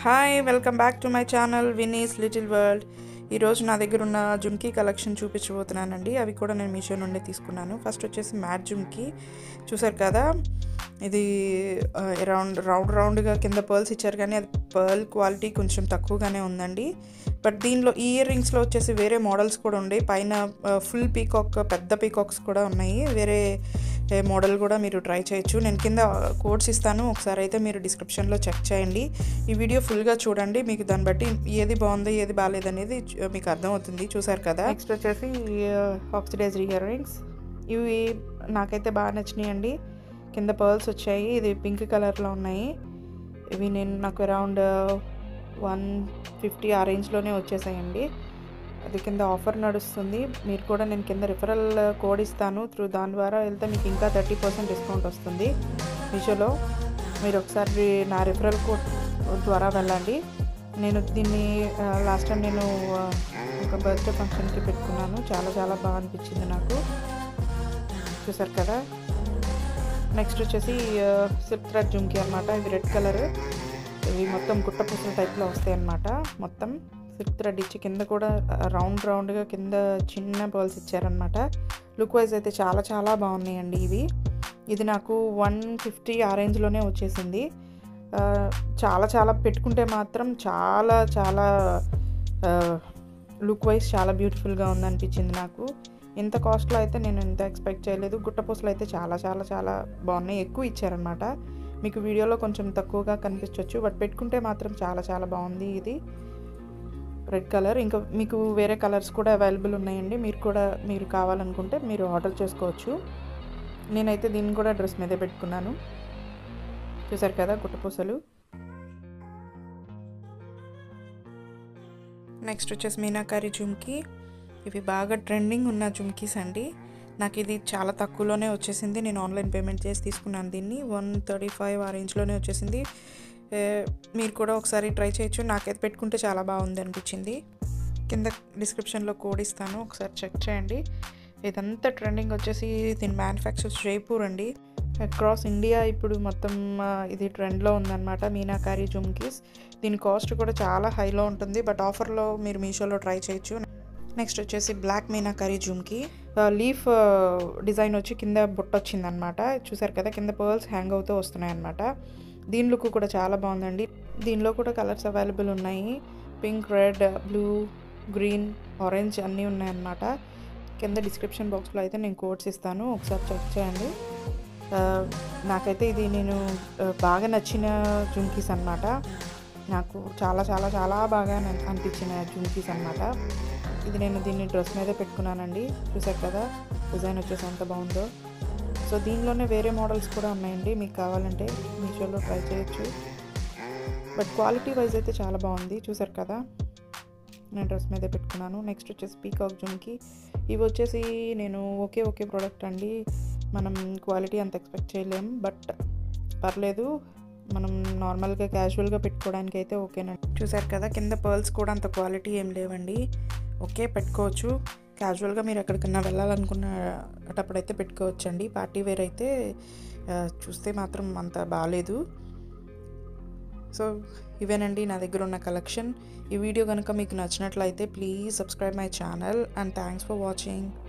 hi welcome back to my channel Vini's little world ఈరోజు నా దగ్గర ఉన్న జుమ్కీ కలెక్షన్ చూపించబోతున్నానండి అవి కూడా నేను మీషో నుండి తీసుకున్నాను ఫస్ట్ వచ్చేసి మ్యాట్ జుమ్కీ చూసారు కదా ఇది రౌండ్ రౌండ్ రౌండ్గా కింద పర్ల్స్ ఇచ్చారు కానీ అది పర్ల్ క్వాలిటీ కొంచెం తక్కువగానే ఉందండి బట్ దీనిలో ఈ ఇయర్ రింగ్స్లో వచ్చేసి వేరే మోడల్స్ కూడా ఉన్నాయి పైన ఫుల్ పీకాక్ పెద్ద పీకాక్స్ కూడా ఉన్నాయి వేరే మోడల్ కూడా మీరు ట్రై చేయొచ్చు నేను కింద కోడ్స్ ఇస్తాను ఒకసారి అయితే మీరు డిస్క్రిప్షన్లో చెక్ చేయండి ఈ వీడియో ఫుల్గా చూడండి మీకు దాన్ని బట్టి ఏది బాగుంది ఏది బాగాలేదు అనేది మీకు అర్థమవుతుంది చూసారు కదా నెక్స్ట్ వచ్చేసి ఆక్సిడైజ్ ఇయర్ రింగ్స్ ఇవి నాకైతే బాగా నచ్చినాయండి కింద పర్ల్స్ వచ్చాయి ఇది పింక్ కలర్లో ఉన్నాయి ఇవి నేను నాకు అరౌండ్ వన్ ఫిఫ్టీ ఆ రేంజ్లోనే వచ్చేసాయండి అది కింద ఆఫర్ నడుస్తుంది మీరు కూడా నేను కింద రిఫరల్ కోడ్ ఇస్తాను త్రూ దాని ద్వారా వెళ్తే మీకు ఇంకా థర్టీ పర్సెంట్ డిస్కౌంట్ వస్తుంది మీషోలో మీరు ఒకసారి నా రిఫరల్ కోడ్ ద్వారా వెళ్ళండి నేను దీన్ని లాస్ట్ టైం నేను ఒక బర్త్డే ఫంక్షన్కి పెట్టుకున్నాను చాలా చాలా బాగా అనిపించింది నాకు చూసారు కదా నెక్స్ట్ వచ్చేసి సిల్క్ థ్రెడ్ జుమ్కి అనమాట ఇవి రెడ్ కలర్ ఇవి మొత్తం గుట్ట పూసల టైప్లో వస్తాయి అన్నమాట మొత్తం సిల్క్ థ్రెడ్ ఇచ్చి కింద కూడా రౌండ్ రౌండ్గా కింద చిన్న పర్ల్స్ ఇచ్చారనమాట లుక్ వైజ్ అయితే చాలా చాలా బాగున్నాయండి ఇవి ఇది నాకు వన్ ఫిఫ్టీ ఆ రేంజ్లోనే వచ్చేసింది చాలా చాలా పెట్టుకుంటే మాత్రం చాలా చాలా లుక్ వైజ్ చాలా బ్యూటిఫుల్గా ఉందనిపించింది నాకు ఇంత కాస్ట్లో అయితే నేను ఇంత ఎక్స్పెక్ట్ చేయలేదు గుట్టపూసలు అయితే చాలా చాలా చాలా బాగున్నాయి ఎక్కువ ఇచ్చారనమాట మీకు వీడియోలో కొంచెం తక్కువగా కనిపించవచ్చు బట్ పెట్టుకుంటే మాత్రం చాలా చాలా బాగుంది ఇది రెడ్ కలర్ ఇంకా మీకు వేరే కలర్స్ కూడా అవైలబుల్ ఉన్నాయండి మీరు కూడా మీరు కావాలనుకుంటే మీరు ఆర్డర్ చేసుకోవచ్చు నేనైతే దీన్ని కూడా డ్రెస్ మీదే పెట్టుకున్నాను చూసారు కదా గుట్టపూసలు నెక్స్ట్ వచ్చేసి మీనాకారి జుమ్కి ఇవి బాగా ట్రెండింగ్ ఉన్న జుమ్కీస్ అండి నాకు ఇది చాలా తక్కువలోనే వచ్చేసింది నేను ఆన్లైన్ పేమెంట్ చేసి తీసుకున్నాను దీన్ని వన్ థర్టీ ఫైవ్ ఆ రేంజ్లోనే వచ్చేసింది మీరు కూడా ఒకసారి ట్రై చేయొచ్చు నాకైతే పెట్టుకుంటే చాలా బాగుంది అనిపించింది కింద డిస్క్రిప్షన్లో కోడ్ ఇస్తాను ఒకసారి చెక్ చేయండి ఇదంతా ట్రెండింగ్ వచ్చేసి దీని మ్యానుఫ్యాక్చర్ జైపూర్ అండి అక్రాస్ ఇండియా ఇప్పుడు మొత్తం ఇది ట్రెండ్లో ఉందన్నమాట మీనాకారి జుమ్కీస్ దీని కాస్ట్ కూడా చాలా హైలో ఉంటుంది బట్ ఆఫర్లో మీరు మీషోలో ట్రై చేయొచ్చు నెక్స్ట్ వచ్చేసి బ్లాక్ మీనాకరీ జూమ్కి లీఫ్ డిజైన్ వచ్చి కింద బుట్ట వచ్చిందనమాట చూసారు కదా కింద పర్ల్స్ హ్యాంగ్ అవుతూ వస్తున్నాయి అనమాట దీని లుక్ కూడా చాలా బాగుందండి దీనిలో కూడా కలర్స్ అవైలబుల్ ఉన్నాయి pink red blue green orange అన్నీ ఉన్నాయన్నమాట కింద డిస్క్రిప్షన్ బాక్స్లో అయితే నేను కోడ్స్ ఇస్తాను ఒకసారి చెక్ చేయండి నాకైతే ఇది నేను బాగా నచ్చిన జుమ్కీస్ అనమాట నాకు చాలా చాలా చాలా బాగా అనిపించిన జుమ్కీస్ అనమాట ఇది నేను దీన్ని డ్రెస్ మీదే పెట్టుకున్నానండి చూసారు కదా డిజైన్ వచ్చేసి ఎంత బాగుందో సో దీనిలోనే వేరే మోడల్స్ కూడా ఉన్నాయండి మీకు కావాలంటే మీషోలో ట్రై చేయొచ్చు బట్ క్వాలిటీ వైజ్ అయితే చాలా బాగుంది చూసారు కదా నేను డ్రెస్ మీదే పెట్టుకున్నాను నెక్స్ట్ వచ్చేసి పీకాక్ జుమ్కి ఇవి వచ్చేసి నేను ఓకే ఓకే ప్రోడక్ట్ అండి మనం క్వాలిటీ అంత ఎక్స్పెక్ట్ చేయలేం బట్ పర్లేదు మనం నార్మల్గా క్యాజువల్గా పెట్టుకోవడానికి అయితే ఓకేనండి చూసారు కదా కింద పర్ల్స్ కూడా అంత క్వాలిటీ ఏం లేవండి ఓకే పెట్టుకోవచ్చు క్యాజువల్గా మీరు ఎక్కడికన్నా వెళ్ళాలనుకున్నటప్పుడైతే పెట్టుకోవచ్చు అండి పార్టీ వేర్ అయితే చూస్తే మాత్రం అంత బాగాలేదు సో ఇవేనండి నా దగ్గర ఉన్న కలెక్షన్ ఈ వీడియో కనుక మీకు నచ్చినట్లయితే please subscribe my channel and thanks for watching